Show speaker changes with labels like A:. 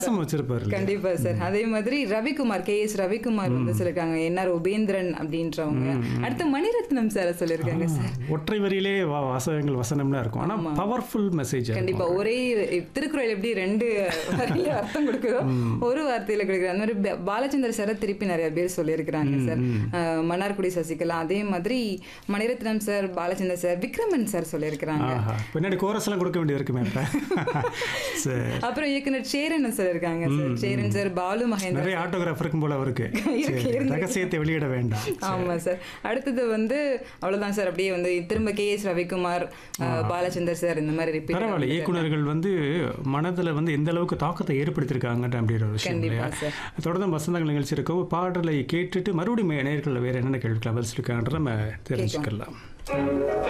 A: வித்தியாசம் வச்சிருப்பாரு இல்லையா?
B: கண்டிப்பா சார் அதே மாதிரி ரவிக்குமார் கே எஸ் ரவிக்குமார் வந்து சொல்லிருக்காங்க என்ஆர் உபேந்திரன் அப்படின்றவங்க அடுத்து மணிரத்னம் சார் சொல்லியிருக்காங்க சார்
A: ஒற்றை வரியிலே வா- வாசகங்கள் வசனம்லாம் இருக்கும் ஆனா பவர்ஃபுல் மெசேஜ்
B: கண்டிப்பா ஒரே திருக்குறள் எப்படி ரெண்டு வரியில அர்த்தம் கொடுக்குதோ ஒரு வார்த்தையில கொடுக்குற அந்த மாதிரி பா- பாலச்சந்தர் சாரை திருப்பி நிறைய பேர் சொல்லியிருக்கிறாங்க சார் அஹ், மன்னார்குடி சசிகலா அதே மாதிரி Maniratnam sir Balachander sir Vikraman sir சொல்லியிருக்கிறாங்க
A: ஆஹா பின்னாடி கோரஸ் எல்லாம் கொடுக்க வேண்டியது இருக்குமே இப்ப சரி
B: அப்புறம் இயக்குனர் சேரன் சொல்லியிருக்காங்க சார் சேரன் சார் பாலு மகேந்திரன்
A: நிறைய ஆட்டோகிராஃப் இருக்கும் போல அவருக்கு
B: இருக்கு,
A: சரி,
B: இருக்கு.
A: ரகசியத்தை வெளியிட வேண்டாம்
B: ஆமா சார் அடுத்தது வந்து அவ்வளவுதான் சார் அப்படியே வந்து திரும்ப கே எஸ் ரவிக்குமார் அஹ், பாலச்சந்தர் சார் இந்த மாதிரி repeat
A: பரவாயில்ல
B: ஆகுது.
A: இயக்குனர்கள் வந்து மனதுல வந்து எந்த அளவுக்கு தாக்கத்தை ஏற்படுத்தியிருக்காங்க அப்படின்ற ஒரு விஷயம்
B: கண்டிப்பா
A: இல்லையா
B: சார்.
A: தொடர்ந்து வசந்தங்கள் நிகழ்ச்சி இருக்கும் பாடலை கேட்டுட்டு மறுபடியும் நேர்களில் வேற என்னென்ன கேள்விகள் பதில் சொல்லிருக்காங்கன்ற நம்ம தெரிஞ்சுக்கலாம்